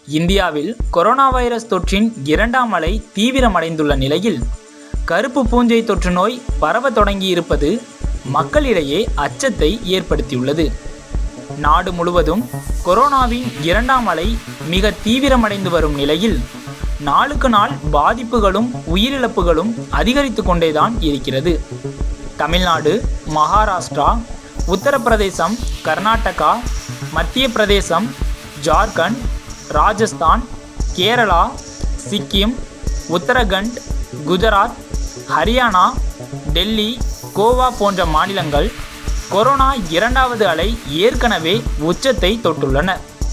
இந்தியாவில் corona virus தொற்றின் இரண்டாம் அலை தீவிரமடைந்துள்ள நிலையில் கருப்பு பூஞ்சை தொற்று நோய் பரவ தொடங்கியிருப்பது மக்களிடையே அச்சத்தை ஏற்படுத்தியுள்ளது நாடு முழுவதும் கொரோனாவின் இரண்டாம் அலை மிக தீவிரமடைந்து வரும் நிலையில் நாளுக்கு நாள் பாதிப்புகளும் உயிரிழப்புகளும் அதிகரித்து கொண்டேதான் இருக்கிறது தமிழ்நாடு மகாராஷ்டிரா உத்தரப்பிரதேசம் கர்நாடகா மத்திய பிரதேசம் ஜார்க்கண்ட் ராஜஸ்தான் கேரளா சிக்கிம் உத்தரகண்ட் குஜராத் ஹரியானா டெல்லி கோவா போன்ற மாநிலங்கள் கொரோனா இரண்டாவது அலை ஏற்கனவே உச்சத்தை தொட்டுள்ளன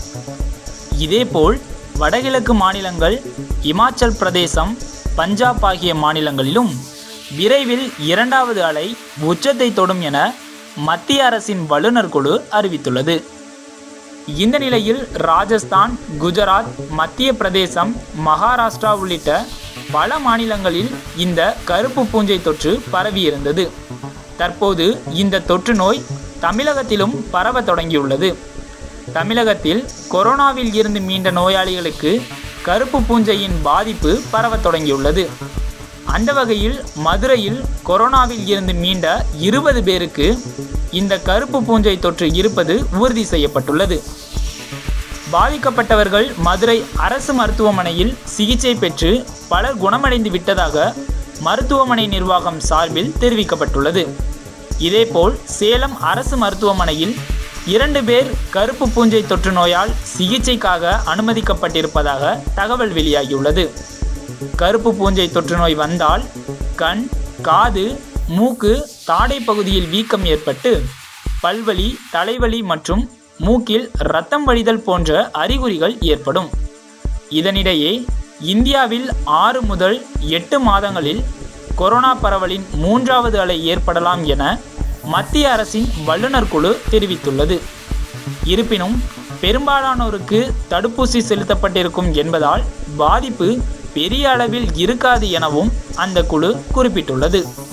இதேபோல் வடகிழக்கு மாநிலங்கள் இமாச்சல் பிரதேசம் பஞ்சாப் ஆகிய மாநிலங்களிலும் விரைவில் இரண்டாவது அலை உச்சத்தை தொடும் என மத்திய அரசின் வல்லுநர் குழு அறிவித்துள்ளது இந்த நிலையில் ராஜஸ்தான் குஜராத் மத்திய பிரதேசம் மகாராஷ்டிரா உள்ளிட்ட பல மாநிலங்களில் இந்த கருப்பு பூஞ்சை தொற்று பரவியிருந்தது தற்போது இந்த தொற்று நோய் தமிழகத்திலும் பரவ தொடங்கியுள்ளது தமிழகத்தில் கொரோனாவில் இருந்து மீண்ட நோயாளிகளுக்கு கருப்பு பூஞ்சையின் பாதிப்பு பரவ தொடங்கியுள்ளது அந்த வகையில் மதுரையில் கொரோனாவில் இருந்து மீண்ட இருபது பேருக்கு இந்த கருப்பு பூஞ்சை தொற்று இருப்பது உறுதி செய்யப்பட்டுள்ளது பாதிக்கப்பட்டவர்கள் மதுரை அரசு மருத்துவமனையில் சிகிச்சை பெற்று பலர் குணமடைந்து விட்டதாக மருத்துவமனை நிர்வாகம் சார்பில் தெரிவிக்கப்பட்டுள்ளது இதேபோல் சேலம் அரசு மருத்துவமனையில் இரண்டு பேர் கருப்பு பூஞ்சை தொற்று நோயால் சிகிச்சைக்காக அனுமதிக்கப்பட்டிருப்பதாக தகவல் வெளியாகியுள்ளது கருப்பு பூஞ்சை தொற்று நோய் வந்தால் கண் காது மூக்கு தாடை பகுதியில் வீக்கம் ஏற்பட்டு பல்வலி தலைவலி மற்றும் மூக்கில் இரத்தம் வழிதல் போன்ற அறிகுறிகள் ஏற்படும் இதனிடையே இந்தியாவில் ஆறு முதல் எட்டு மாதங்களில் கொரோனா பரவலின் மூன்றாவது அலை ஏற்படலாம் என மத்திய அரசின் வல்லுநர் குழு தெரிவித்துள்ளது இருப்பினும் பெரும்பாலானோருக்கு தடுப்பூசி செலுத்தப்பட்டிருக்கும் என்பதால் பாதிப்பு பெரிய அளவில் இருக்காது எனவும் அந்த குழு குறிப்பிட்டுள்ளது